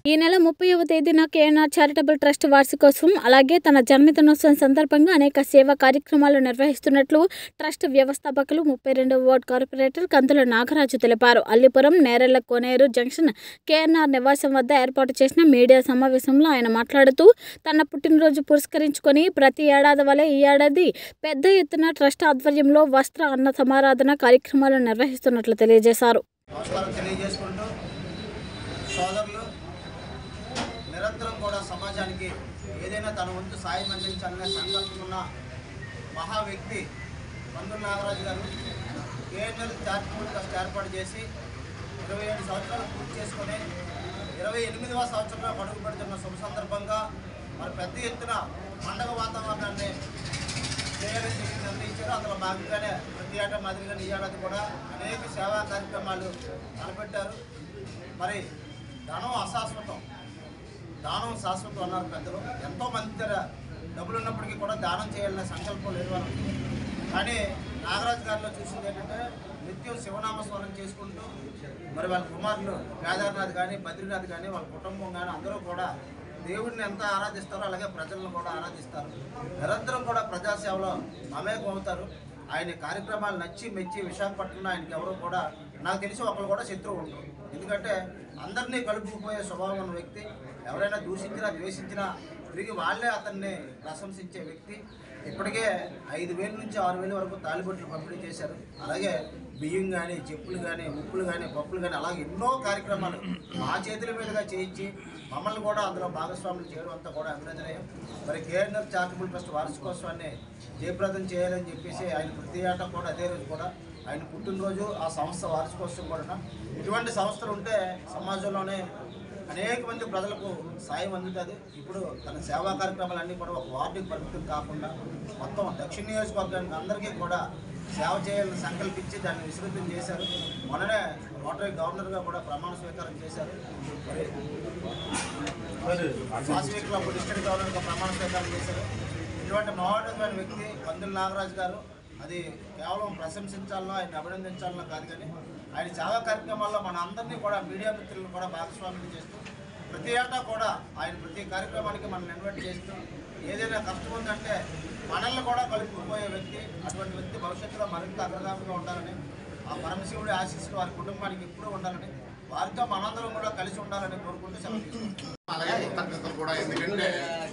ఈ నెల ముప్పైవ తేదీన కేఎన్ఆర్ చారిటబుల్ ట్రస్ట్ వార్షికోత్సవం అలాగే తన జన్మదినోత్సవం సందర్భంగా అనేక సేవా కార్యక్రమాలు నిర్వహిస్తున్నట్లు ట్రస్ట్ వ్యవస్థాపకులు ముప్పై రెండవ వార్డు కార్పొరేటర్ కందుల నాగరాజు తెలిపారు అల్లిపురం నేరెళ్ల కోనేరు జంక్షన్ కేఎన్ఆర్ నివాసం వద్ద ఏర్పాటు చేసిన మీడియా సమావేశంలో ఆయన మాట్లాడుతూ తన పుట్టినరోజు పురస్కరించుకొని ప్రతి ఏడాది వలె ఈ ఏడాది పెద్ద ఎత్తున ట్రస్ట్ ఆధ్వర్యంలో వస్త్ర అన్న సమారాధన కార్యక్రమాలు నిర్వహిస్తున్నట్లు తెలియజేశారు నమస్కారం తెలియజేసుకుంటూ సోదరులు నిరంతరం కూడా సమాజానికి ఏదైనా తన వంతు సాయం అందించాలనే సంకల్పం ఉన్న మహా వ్యక్తి పందుల నాగరాజు గారు కేఎన్ఎల్ చారిటబుల్ ట్రస్ట్ ఏర్పాటు చేసి ఇరవై ఏడు సంవత్సరాలు పూర్తి చేసుకొని ఇరవై ఎనిమిదవ సంవత్సరంలో అడుగు పెడుతున్న శుభ సందర్భంగా మరి పెద్ద ఎత్తున పండగ వాతావరణాన్ని చేయాలని చెప్పి నిర్ణయించారు అందులో భాగంగానే ప్రతి ఏటా మాదిరిగా ఈ ఏడాది కూడా అనేక సేవా కార్యక్రమాలు తలపెట్టారు మరి ధనం అశాశ్వతం దానం శాశ్వతం అన్నారు పెద్దలు ఎంతో మంది దగ్గర డబ్బులు ఉన్నప్పటికీ కూడా దానం చేయాలనే సంకల్పం లేదు వాళ్ళకి కానీ నాగరాజు గారిలో చూసింది ఏంటంటే నిత్యం శివనామ స్మరణ చేసుకుంటూ మరి వాళ్ళ కుమారులు కేదార్నాథ్ కానీ బద్రీనాథ్ కానీ వాళ్ళ కుటుంబం కానీ అందరూ కూడా దేవుడిని ఎంత ఆరాధిస్తారో అలాగే ప్రజలను కూడా ఆరాధిస్తారు నిరంతరం కూడా ప్రజాసేవలో మమేకం అవుతారు ఆయన కార్యక్రమాలు నచ్చి మెచ్చి విశాఖపట్నంలో ఆయనకి ఎవరు కూడా నాకు తెలిసి ఒకరు కూడా శత్రువు ఉండరు ఎందుకంటే అందరినీ కలుపుకుపోయే స్వభావం ఉన్న వ్యక్తి ఎవరైనా దూషించినా ద్వేషించినా తిరిగి వాళ్ళే అతన్ని ప్రశంసించే వ్యక్తి ఇప్పటికే ఐదు వేల నుంచి ఆరు వేల వరకు తాలిబొట్లు పంపిణీ చేశారు అలాగే బియ్యం కానీ చెప్పులు కానీ ఉప్పులు కానీ పప్పులు కానీ అలాగే ఎన్నో కార్యక్రమాలు మా చేతుల మీదుగా చేయించి మమ్మల్ని కూడా అందులో భాగస్వాములు చేయడం అంతా కూడా అభినందనీయం మరి కేఎన్ఆర్ చారిటబుల్ ట్రస్ట్ వార్షికోత్సవాన్ని జయప్రదం చేయాలని చెప్పేసి ఆయన ప్రతి ఏటా కూడా అదే రోజు కూడా ఆయన పుట్టినరోజు ఆ సంస్థ వార్షికోత్సవం కూడా ఇటువంటి సంస్థలు ఉంటే సమాజంలోనే అనేక మంది ప్రజలకు సాయం అందుతుంది ఇప్పుడు తన సేవా కార్యక్రమాలన్నీ కూడా ఒక వార్డుకి పరిమితం కాకుండా మొత్తం దక్షిణ నియోజకవర్గానికి అందరికీ కూడా సేవ చేయాలని సంకల్పించి దాన్ని విస్తృతం చేశారు మొన్ననే రోటరీ గవర్నర్గా కూడా ప్రమాణ స్వీకారం చేశారు మరి వాసవి క్లబ్ డిస్ట్రిక్ట్ గవర్నర్గా ప్రమాణ స్వీకారం చేశారు ఇటువంటి మహోన్నతమైన వ్యక్తి పందుల నాగరాజు గారు అది కేవలం ప్రశంసించాలనో ఆయన అభినందించాలనో కాదు కానీ ఆయన సేవా కార్యక్రమాల్లో మన అందరినీ కూడా మీడియా మిత్రులను కూడా భాగస్వామ్యం చేస్తూ ప్రతి ఏటా కూడా ఆయన ప్రతి కార్యక్రమానికి మనం ఇన్వైట్ చేస్తూ ఏదైనా కష్టం ఉందంటే మనల్ని కూడా కలుపుకుపోయే వ్యక్తి అటువంటి వ్యక్తి భవిష్యత్తులో మరింత అగ్రగామిగా ఉండాలని ఆ పరమశివుడి ఆశీస్సులు వారి కుటుంబానికి ఎప్పుడూ ఉండాలని వారితో మనందరం కూడా కలిసి ఉండాలని కోరుకుంటూ సెలవు తీసుకుంటాం అలాగే కృతజ్ఞతలు కూడా ఎందుకంటే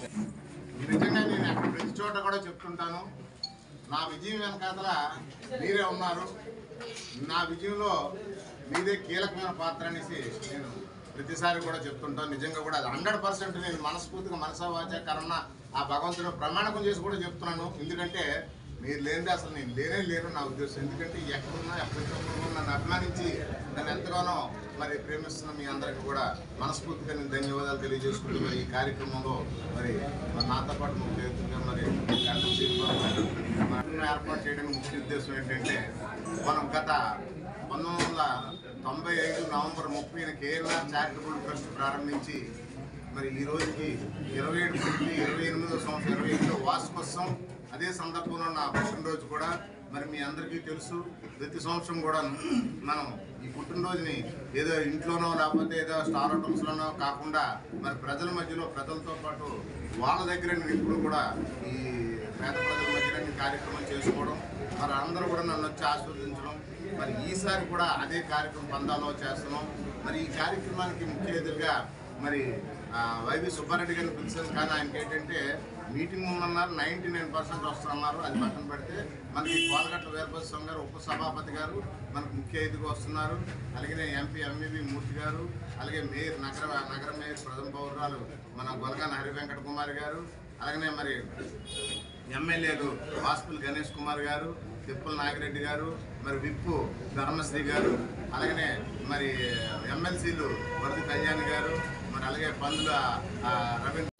నిజంగా నేను అక్కడ ప్రతి చోట కూడా చెప్తుంటాను నా విజయం వెనకాతల మీరే ఉన్నారు నా విజయంలో మీదే కీలకమైన పాత్ర అనేసి నేను ప్రతిసారి కూడా చెప్తుంటాను నిజంగా కూడా హండ్రెడ్ పర్సెంట్ నేను మనస్ఫూర్తిగా మనసా వాచ కరణ ఆ భగవంతుడు ప్రమాణకం చేసి కూడా చెప్తున్నాను ఎందుకంటే మీరు లేనిదే అసలు నేను లేనే లేరు నా ఉద్దేశం ఎందుకంటే ఎక్కడున్నా ఎక్కడికప్పుడు నన్ను అభిమానించి నన్ను ఎంతగానో మరి ప్రేమిస్తున్న మీ అందరికీ కూడా మనస్ఫూర్తిగా నేను ధన్యవాదాలు తెలియజేసుకుంటూ మరి ఈ కార్యక్రమంలో మరి మరి నాతో పాటు ముఖ్య అతిథిగా మరి గంటల శ్రీనివాస్ గారు మరి ఏర్పాటు చేయడానికి ముఖ్య ఉద్దేశం ఏంటంటే మనం గత పంతొమ్మిది వందల తొంభై ఐదు నవంబర్ ముప్పైన కేరళ చారిటబుల్ ట్రస్ట్ ప్రారంభించి మరి ఈ రోజుకి ఇరవై ఏడు పూర్తి ఇరవై ఎనిమిదో సంవత్సరం ఇరవై ఎనిమిదో వార్షికోత్సవం అదే సందర్భంలో నా పుట్టినరోజు కూడా మరి మీ అందరికీ తెలుసు ప్రతి సంవత్సరం కూడా మనం ఈ పుట్టినరోజుని ఏదో ఇంట్లోనో లేకపోతే ఏదో స్టార్ హోటల్స్లోనో కాకుండా మరి ప్రజల మధ్యలో ప్రజలతో పాటు వాళ్ళ దగ్గర నేను ఎప్పుడు కూడా ఈ పేద ప్రజల మధ్యన నేను కార్యక్రమం చేసుకోవడం మరి అందరూ కూడా నన్ను వచ్చి ఆస్వాదించడం మరి ఈసారి కూడా అదే కార్యక్రమం పందాలో చేస్తున్నాం మరి ఈ కార్యక్రమానికి ముఖ్య అతిథిగా మరి ఆ, వైవి సుబ్బారెడ్డి గారిని పిలిచాను కానీ ఆయనకి ఏంటంటే మీటింగ్ ఉందన్నారు నైంటీ నైన్ పర్సెంట్ వస్తున్నారు అది పక్కన పెడితే మనకి కోలగట్ల వీరభద్రస్వామి గారు ఉప సభాపతి గారు మనకు ముఖ్య అతిథిగా వస్తున్నారు అలాగే ఎంపీ ఎంఈవి మూర్తి గారు అలాగే మేయర్ నగర నగర మేయర్ ప్రథమ పౌరాలు మన గొలగాన హరి వెంకట కుమార్ గారు అలాగనే మరి ఎమ్మెల్యేలు వాసుపుల్ గణేష్ కుమార్ గారు తిప్పల నాగిరెడ్డి గారు మరి విప్పు ధర్మశ్రీ గారు అలాగనే మరి ఎమ్మెల్సీలు వరది కళ్యాణ్ గారు మరి అలాగే పందుల ఆ, రవీంద్ర